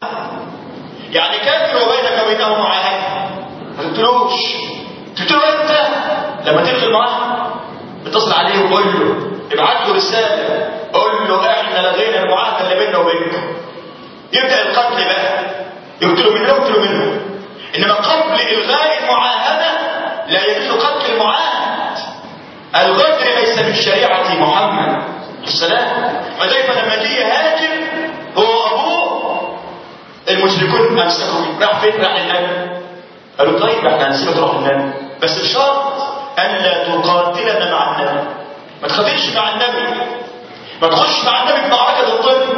يعني كافر وبينك وبينه معاهده ما تقتلوش تقتله انت لما تلغي المعاهده اتصل عليه وقول له ابعت له رساله قول له احنا لغينا المعاهده اللي بيننا وبينكم يبدا القتل بقى يقتلوا منه يقتلوا منه انما قبل الغاء المعاهده لا يجوز قتل المعاهد الغدر ليس من شريعه محمد السلام حذيفه لما جه يهاجر هو وابوه المشركون امسكوا راح فين راح للنبي قالوا طيب احنا هنسيبك تروح للنبي بس بشرط الا تقاتلنا مع النبي ما تخافيش مع النبي ما تخش مع النبي في معركه ضدنا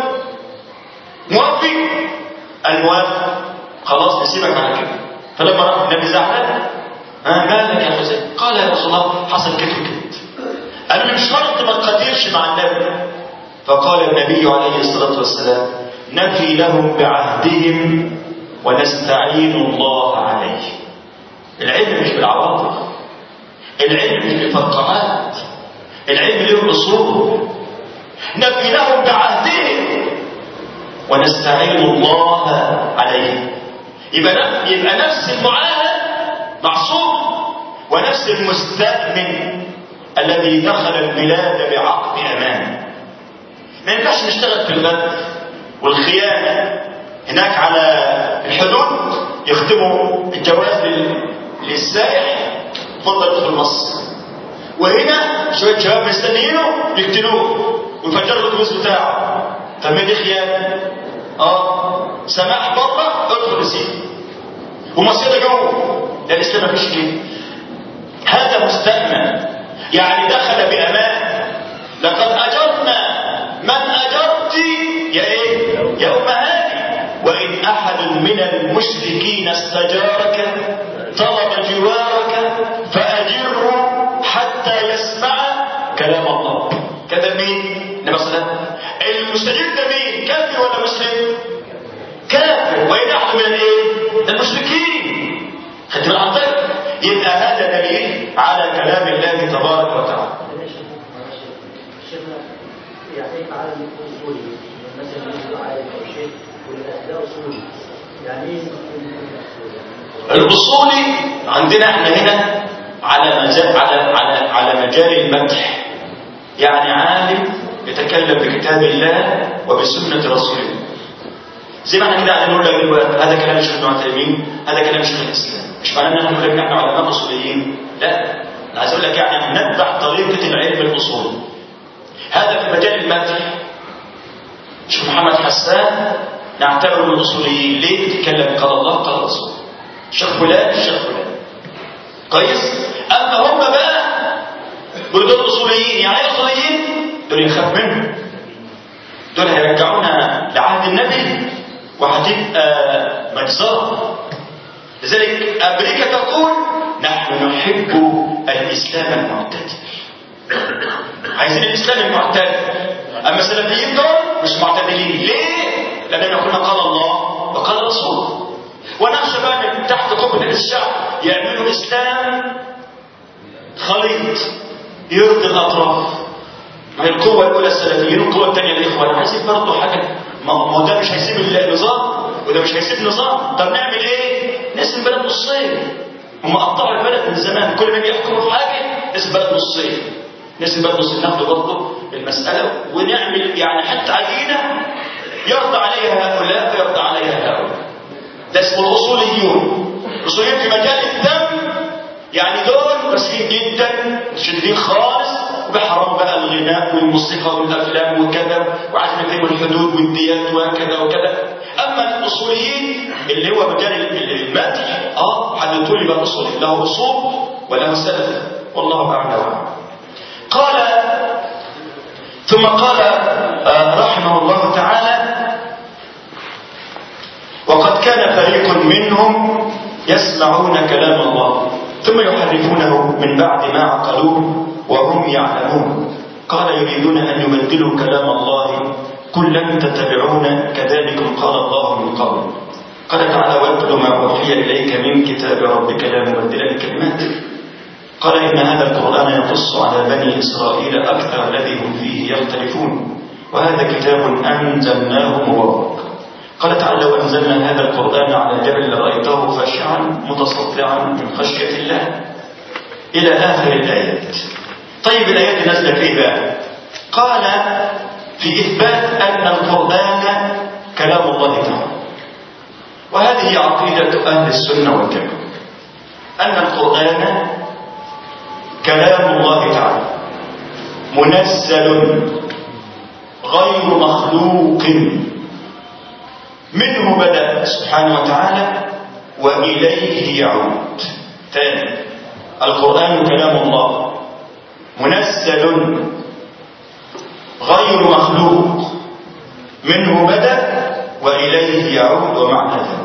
موافق الموافق خلاص نسيبك على كده فلما راح النبي زعلان ها مالك يا حسين قال يا رسول الله حصل كده وكده قال من شرط ما تقاتلش مع النبي فقال النبي عليه الصلاه والسلام نفي لهم بعهدهم ونستعين الله عليه العلم مش بالعواطف العلم مش بالفقاعات العلم له اصول نفي لهم بعهدهم ونستعين الله عليه يبقى يبقى نفس المعاهد معصوم ونفس المستأمن الذي دخل البلاد بعقد امان ما ينفعش نشتغل في الغد والخيانه هناك على الحدود يختموا الجواز للسائح تفضل ادخل مصر وهنا شويه شباب مستنيينه يقتلوه ويفجروا له الفلوس بتاعه طب ما دي خيانه اه سماح بره ادخل السجن ومصيده جوه لا الاسلام ما فيش كده هذا مستأمن يعني دخل بأمان لقد أجرنا من أجرت يا إيه يا أمهاتي وإن أحد من المشركين استجارك طلب جوارك فأجره حتى يسمع كلام الله كذا مين النبي صلى الله عليه وسلم المستجير ده مين كافر ولا مسلم كافر وإن أحد من الإيه المشركين خدت بالك يبقى هذا دليل على كلام الله تبارك وتعالى يعني على الاصولي مثلا يقول عالم او شيء ده اصولي يعني ايه الاصولي عندنا احنا هنا على مجال على على على مجال المدح يعني عالم يتكلم بكتاب الله وبسنه رسول الله زي ما احنا كده قاعدين نقول لك دلوقتي هذا كلام الشيخ ابن عثيمين هذا كلام شيخ الاسلام مش معناه ان احنا نقول لك نحن علماء اصوليين لا انا عايز اقول لك يعني نتبع طريقه العلم الاصولي هذا في مجال المدح شيخ محمد حسان نعتبره من الاصوليين ليه بتتكلم قال الله قال الرسول الشيخ فلان الشيخ فلان كويس اما هم بقى دول دول اصوليين يعني ايه اصوليين دول يخاف منهم دول هيرجعونا لعهد النبي وهتبقى مجزرة لذلك أمريكا تقول نحن نحب الإسلام المعتدل عايزين الإسلام المعتدل أما السلفيين دول مش معتدلين ليه؟ لأننا قلنا قال الله وقال الرسول ونخشى بقى من تحت قبة الشعب يعملوا إسلام خليط يرضي الأطراف ما هي القوة الأولى السلفيين والقوة الثانية الإخوان عايزين برضه حاجة ما هو ده مش هيسيب النظام وده مش هيسيب نظام طب نعمل ايه؟ نقسم البلد نصين هم قطعوا البلد من زمان كل ما يجي يحكموا في حاجة نقسم البلد نصين نقسم البلد نصين ناخد برضه المسألة ونعمل يعني حتى عجينة يرضى عليها هؤلاء ويرضى عليها هؤلاء ده اسمه الأصوليون الأصوليون في مجال الدم يعني دول راسين جدا شديدين خالص بحرام بقى الغناء والموسيقى والافلام وكذا وعايزين يقيموا الحدود والديات وكذا وكذا اما الاصوليين اللي هو مجال المدح اه حد تقول لي بقى اصولي له اصول وله سلف والله اعلم وأعلم. قال ثم قال آه رحمه الله تعالى وقد كان فريق منهم يسمعون كلام الله ثم يحرفونه من بعد ما عقلوه وهم يعلمون قال يريدون أن يبدلوا كلام الله قل لن تتبعون كذلكم قال الله من قبل قال تعالى واتل ما أوحي إليك من كتاب ربك لا مبدل لكلماته قال إن هذا القرآن يقص على بني إسرائيل أكثر الذي هم فيه يختلفون وهذا كتاب أنزلناه مبارك قال تعالى لو أنزلنا هذا القرآن على الجبل لرأيته خاشعا متصدعا من خشية الله إلى آخر الآيات طيب الآيات دي نازلة فيه بقى قال في إثبات أن القرآن كلام الله تعالى وهذه عقيدة أهل السنة والجماعة أن القرآن كلام الله تعالى منزل غير مخلوق منه بدأ سبحانه وتعالى وإليه يعود ثاني القرآن كلام الله منزل غير مخلوق منه بدأ وإليه يعود ومعنى ذلك